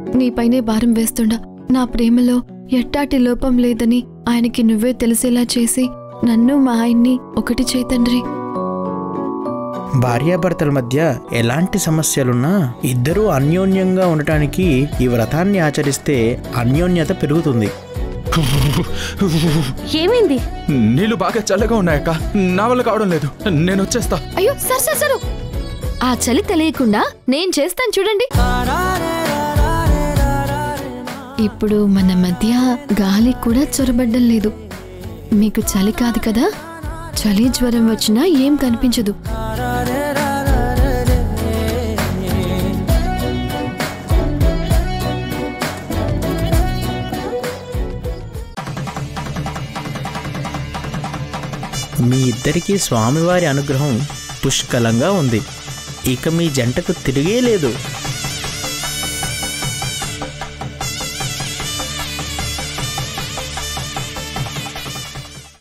నీపైనే భారం వేస్తుండా నా ప్రేమలో ఎట్టాటి లోపం లేదని ఆయనకి నువ్వే తెలిసేలా చేసి నన్ను మా ఆయన్ని ఒకటి చేయి తండ్రి భార్యాభర్తల మధ్య ఎలాంటి సమస్యలున్నా ఇద్దరూ అన్యోన్యంగా ఉండటానికి ఈ వ్రతాన్ని ఆచరిస్తే అన్యోన్యత పెరుగుతుంది ఏమైంది నీళ్లు బాగా చల్లగా ఉన్నాయక్క నా వల్ల కావడం లేదు నేను వచ్చేస్తా అయ్యో సర్ సర్ సరు ఆ చలి తెలియకుండా నేను చేస్తాను చూడండి ఇప్పుడు మన మధ్య గాలి కూడా చొరబడ్డం లేదు మీకు చలి కాదు కదా చలి జ్వరం వచ్చినా ఏం కనిపించదు మీ ఇద్దరికీ స్వామివారి అనుగ్రహం పుష్కలంగా ఉంది ఇక మీ జంటకు తిరిగే లేదు